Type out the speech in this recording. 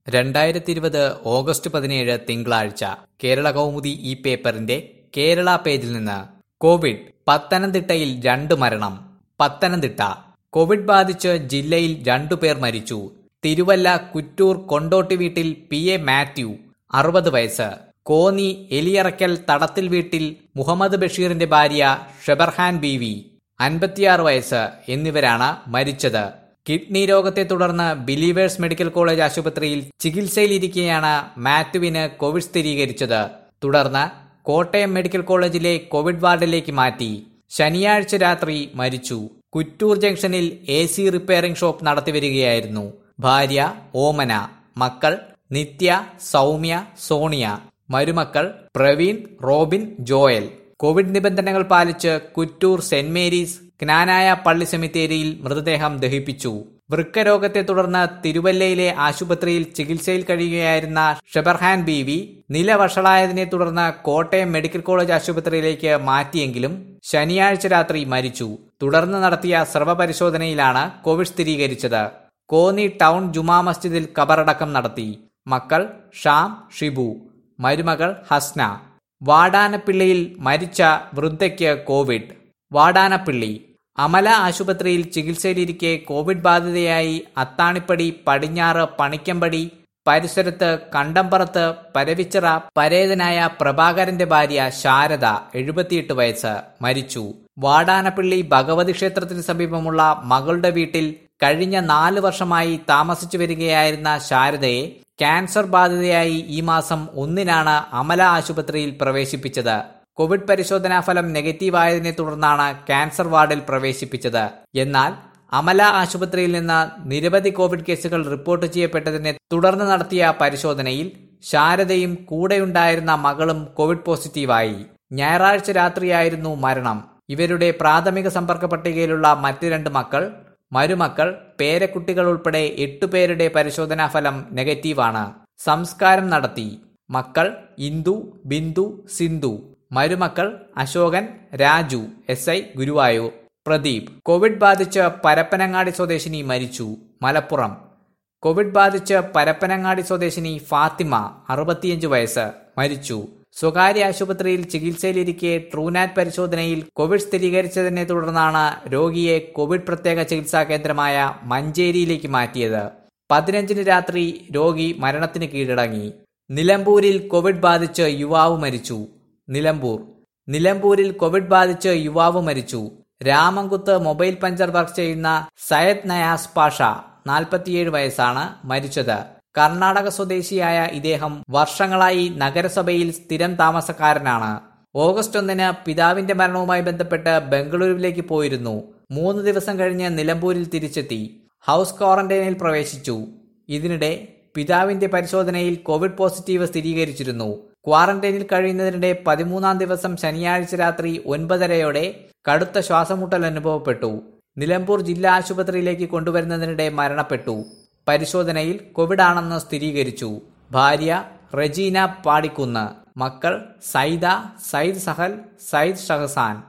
രണ്ടായിരത്തി ഇരുപത് ഓഗസ്റ്റ് പതിനേഴ് തിങ്കളാഴ്ച കേരള കൗമുദി ഈ പേപ്പറിന്റെ കേരള പേജിൽ നിന്ന് കോവിഡ് പത്തനംതിട്ടയിൽ രണ്ട് മരണം പത്തനംതിട്ട കോവിഡ് ബാധിച്ച് ജില്ലയിൽ രണ്ടുപേർ മരിച്ചു തിരുവല്ല കുറ്റൂർ കൊണ്ടോട്ടി വീട്ടിൽ പി എ മാത്യു അറുപത് വയസ്സ് കോന്നി എലിയറക്കൽ തടത്തിൽ വീട്ടിൽ മുഹമ്മദ് ബഷീറിന്റെ ഭാര്യ ഷെബർഹാൻ ബീവി അൻപത്തിയാറ് വയസ്സ് എന്നിവരാണ് മരിച്ചത് കിഡ്നി രോഗത്തെ തുടർന്ന് ബിലീവേഴ്സ് മെഡിക്കൽ കോളേജ് ആശുപത്രിയിൽ ചികിത്സയിലിരിക്കെയാണ് മാത്യുവിന് കോവിഡ് സ്ഥിരീകരിച്ചത് തുടർന്ന് കോട്ടയം മെഡിക്കൽ കോളേജിലെ കോവിഡ് വാർഡിലേക്ക് മാറ്റി ശനിയാഴ്ച രാത്രി മരിച്ചു കുറ്റൂർ ജംഗ്ഷനിൽ എ സി റിപ്പയറിംഗ് ഷോപ്പ് നടത്തിവരികയായിരുന്നു ഭാര്യ ഓമന മക്കൾ നിത്യ സൗമ്യ സോണിയ മരുമക്കൾ പ്രവീൺ റോബിൻ ജോയൽ കോവിഡ് നിബന്ധനകൾ പാലിച്ച് കുറ്റൂർ സെന്റ് മേരീസ് ജ്ഞാനായ പള്ളി സെമിത്തേരിയിൽ മൃതദേഹം ദഹിപ്പിച്ചു വൃക്കരോഗത്തെ തുടർന്ന് തിരുവല്ലയിലെ ആശുപത്രിയിൽ ചികിത്സയിൽ കഴിയുകയായിരുന്ന ഷെബർഹാൻ ബീവി നില വഷളായതിനെ തുടർന്ന് കോട്ടയം മെഡിക്കൽ കോളേജ് ആശുപത്രിയിലേക്ക് മാറ്റിയെങ്കിലും ശനിയാഴ്ച രാത്രി മരിച്ചു തുടർന്ന് നടത്തിയ സ്രവ പരിശോധനയിലാണ് കോവിഡ് സ്ഥിരീകരിച്ചത് കോന്നി ടൗൺ ജുമാ മസ്ജിദിൽ കബറടക്കം നടത്തി മക്കൾ ഷാം ഷിബു മരുമകൾ ഹസ്ന വാടാനപ്പിള്ളിയിൽ മരിച്ച വൃദ്ധയ്ക്ക് കോവിഡ് വാടാനപ്പിള്ളി അമല ആശുപത്രിയിൽ ചികിത്സയിലിരിക്കെ കോവിഡ് ബാധിതയായി അത്താണിപ്പടി പടിഞ്ഞാറ് പണിക്കമ്പടി പരിസരത്ത് കണ്ടംപുറത്ത് പരവിച്ചിറ പരേതനായ പ്രഭാകരന്റെ ഭാര്യ ശാരദ എഴുപത്തിയെട്ട് വയസ്സ് മരിച്ചു വാടാനപ്പള്ളി ഭഗവതി ക്ഷേത്രത്തിന് സമീപമുള്ള മകളുടെ വീട്ടിൽ കഴിഞ്ഞ നാല് വർഷമായി താമസിച്ചു വരികയായിരുന്ന ശാരദയെ ക്യാൻസർ ബാധിതയായി ഈ മാസം ഒന്നിനാണ് അമല ആശുപത്രിയിൽ പ്രവേശിപ്പിച്ചത് കോവിഡ് പരിശോധനാ ഫലം നെഗറ്റീവായതിനെ തുടർന്നാണ് ക്യാൻസർ വാർഡിൽ പ്രവേശിപ്പിച്ചത് എന്നാൽ അമല ആശുപത്രിയിൽ നിന്ന് നിരവധി കോവിഡ് കേസുകൾ റിപ്പോർട്ട് ചെയ്യപ്പെട്ടതിനെ തുടർന്ന് നടത്തിയ പരിശോധനയിൽ ശാരദയും കൂടെയുണ്ടായിരുന്ന മകളും കോവിഡ് പോസിറ്റീവായി ഞായറാഴ്ച രാത്രിയായിരുന്നു മരണം ഇവരുടെ പ്രാഥമിക സമ്പർക്ക പട്ടികയിലുള്ള മറ്റ് രണ്ട് മക്കൾ മരുമക്കൾ പേരക്കുട്ടികൾ ഉൾപ്പെടെ എട്ടുപേരുടെ പരിശോധനാ ഫലം നെഗറ്റീവാണ് സംസ്കാരം നടത്തി മക്കൾ ഇന്ദു ബിന്ദു സിന്ധു മരുമക്കൾ Ashokan Raju S I Guruvayur Pradeep Covid ബാധിച്ച് പരപ്പനങ്ങാടി സ്വദേശിനി മരിച്ചു മലപ്പുറം കോവിഡ് ബാധിച്ച് പരപ്പനങ്ങാടി സ്വദേശിനി ഫാത്തിമ അറുപത്തിയഞ്ച് വയസ്സ് മരിച്ചു സ്വകാര്യ ആശുപത്രിയിൽ ചികിത്സയിലിരിക്കെ ട്രൂനാറ്റ് പരിശോധനയിൽ കോവിഡ് സ്ഥിരീകരിച്ചതിനെ തുടർന്നാണ് രോഗിയെ കോവിഡ് പ്രത്യേക ചികിത്സാ കേന്ദ്രമായ മഞ്ചേരിയിലേക്ക് മാറ്റിയത് പതിനഞ്ചിന് രാത്രി രോഗി മരണത്തിന് കീഴടങ്ങി നിലമ്പൂരിൽ കോവിഡ് ബാധിച്ച് യുവാവ് മരിച്ചു നിലമ്പൂർ നിലമ്പൂരിൽ കോവിഡ് ബാധിച്ച് യുവാവ് മരിച്ചു രാമൻകുത്ത് മൊബൈൽ പഞ്ചർ വർക്ക് ചെയ്യുന്ന സയദ് നയാസ് പാഷ നാൽപ്പത്തിയേഴ് വയസ്സാണ് മരിച്ചത് കർണാടക സ്വദേശിയായ ഇദ്ദേഹം വർഷങ്ങളായി നഗരസഭയിൽ സ്ഥിരം താമസക്കാരനാണ് ഓഗസ്റ്റ് ഒന്നിന് പിതാവിന്റെ മരണവുമായി ബന്ധപ്പെട്ട് ബംഗളൂരുവിലേക്ക് പോയിരുന്നു മൂന്ന് ദിവസം കഴിഞ്ഞ് നിലമ്പൂരിൽ തിരിച്ചെത്തി ഹൗസ് ക്വാറന്റൈനിൽ പ്രവേശിച്ചു ഇതിനിടെ പിതാവിന്റെ പരിശോധനയിൽ കോവിഡ് പോസിറ്റീവ് സ്ഥിരീകരിച്ചിരുന്നു ക്വാറന്റൈനിൽ കഴിയുന്നതിനിടെ പതിമൂന്നാം ദിവസം ശനിയാഴ്ച രാത്രി ഒൻപതരയോടെ കടുത്ത ശ്വാസമുട്ടൽ അനുഭവപ്പെട്ടു നിലമ്പൂർ ജില്ലാ ആശുപത്രിയിലേക്ക് കൊണ്ടുവരുന്നതിനിടെ മരണപ്പെട്ടു പരിശോധനയിൽ കോവിഡ് ആണെന്ന് സ്ഥിരീകരിച്ചു ഭാര്യ റജീന പാടിക്കുന്ന് മക്കൾ സൈദ സയ്യിദ് സഹൽ സയ്യിദ് ഷഹസാൻ